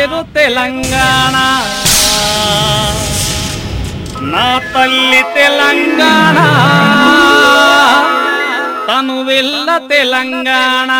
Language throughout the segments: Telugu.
పేరు తెలంగాణ నా తల్లి తెలంగాణ తను వెళ్ళ తెలంగాణ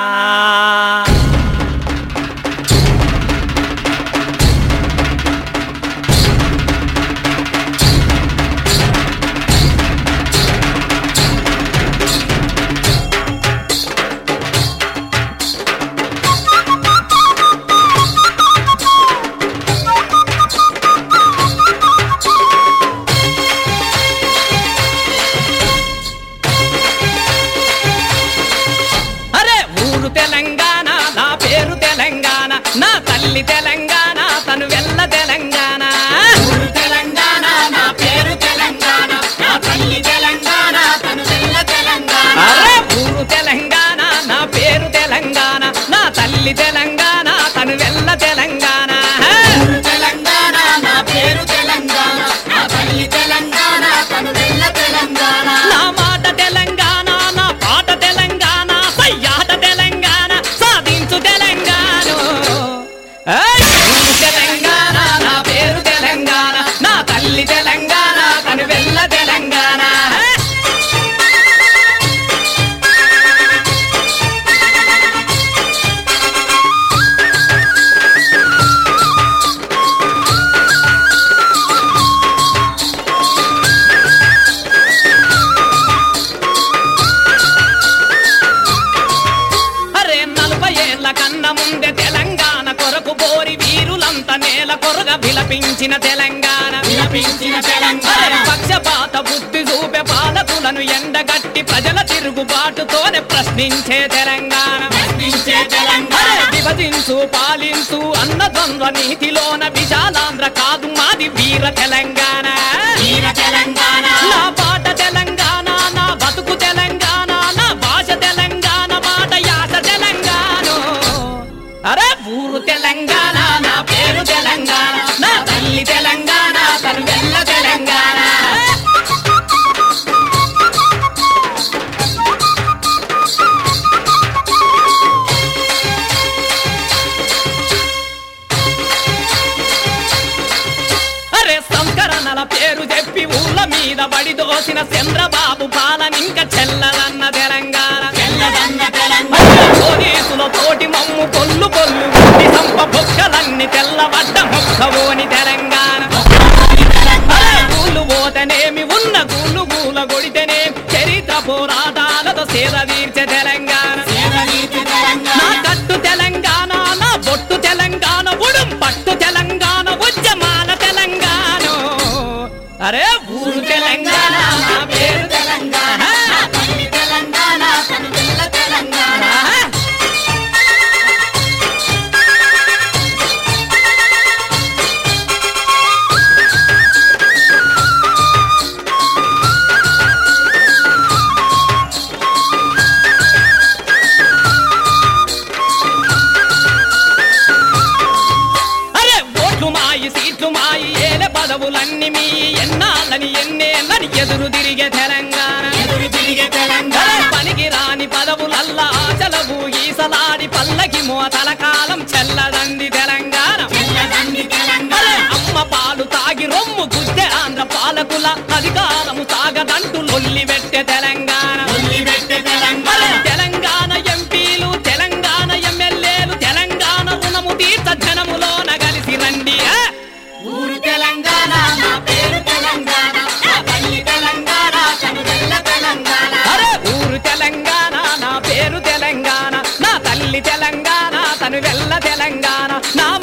అరే ఊరు తెలంగాణ నా పేరు తెలంగాణ నా తల్లి తెలంగాణ తను వెళ్ళ తెలంగాణ ఊరు తెలంగాణ నా పేరు తెలంగాణ నా తల్లి తెలంగాణ తను తెల్ల తెలంగాణ అరే ఊరు తెలంగాణ నా పేరు తెలంగాణ నా తల్లి తెలంగాణ తను వెళ్ళ తెలంగాణ ఊరు తెలంగాణ నా పేరు తెలంగాణ నా తల్లి తెలంగాణ తను తెల్ల తెలంగాణ నా మాట తెలంగాణ నా పాట తెలంగాణ సయ్యాట తెలంగాణ సాధించు తెలంగాణ ఏయ్! ఊరు తెలంగాణ నా పేరు తెలంగాణ నా తల్లి తెలంగాణ తను వెళ్ళ తెలంగాణ అరే నలభై ఏళ్ల కన్నా ముందే తెలంగాణ కొరకు బోరి వీరులంతా నేల కొరగా విలపించిన తెలంగాణ విలపించిన తెలంగాణ అరే పక్షపాత బుద్ధి చూపే పాలకులను ఎండగట్టి ప్రజల తిరుగుబాటుతోనే ప్రశ్నించే తెలంగాణ ప్రశ్నించే అరే తెలంగాణ విభజించు పాలించు అన్న ద్వంద్వ నీతిలోన విశాలాంధ్ర కాదు మాది వీర తెలంగాణ వీర తెలంగాణ నా పాట తెలంగాణ నా బతుకు తెలంగాణ నా భాష తెలంగాణ మాట యాస తెలంగాణ అరే ఊరు తెలంగాణ నా పేరు తెలంగాణ నా తల్లి తెలంగాణ తను వెళ్ళ తెలంగాణ అరే సంస్కరణల పేరు చెప్పి ఊళ్ళ మీద బడి దోసిన చంద్రబాబు పాలనింక చెల్లదన్న తెలంగాణ తెల్లదన్న తెలంగాణ అరే పోలీసుల తోటి మమ్ము కొల్లు కొల్లు ఉట్టి సంప బొక్కలన్నీ తెల్లబడ్డ మొక్కవోని తెలంగాణ అరే గూళ్ళు పోతేనేమి ఉన్న గూళ్ళు గూల కొడితేనే చరిత్ర పోరాటాలతో సేద తీర్చే తెలంగాణ సేవనీతి నా తెలంగాణ కట్టు తెలంగాణ నా బొట్టు తెలంగాణ ఉడుం పట్టు తెలంగాణ ఉద్యమాల తెలంగాణ అరే ఊరు తెలంగాణ నా పేరు తెలంగాణ నా తల్లి తెలంగాణ తను తెల్ల తెలంగాణ అరే ఓట్లు మాయి సీట్లు మాయి ఏలే పదవులన్నీ మీ ఎన్నాళ్ళని ఎన్నేళ్ళని ఎదురు తిరిగే తెలంగాణ ఎదురు తిరిగే తెలంగాణ అరే పనికి రాని పదవులల్లా ఆచలవు ఈసలాడి పల్లకి మోతల కాలం చెల్లదంది తెలంగాణ తెల్లదండి తెలంగాణ అరే అమ్మ పాలు తాగి రొమ్ము గుద్దె ఆంధ్ర పాలకుల అధికారము సాగదంటూ లొల్లి పెట్టే తెలంగాణ వదిలిపెట్టే అరే తెలంగాణ తెలంగాణ ఎంపీలు తెలంగాణ ఎమ్మెల్యేలు తెలంగాణ రుణము తీర్చ జనములోన కలిసి రండి ఆ? ఊరు తెలంగాణ నా పేరు తెలంగాణ నా తల్లి తెలంగాణ తను తెల్ల తెలంగాణ అరే ఊరు తెలంగాణ నా పేరు తెలంగాణ నా తల్లి తెలంగాణ తను వెళ్ళ తెలంగాణ నా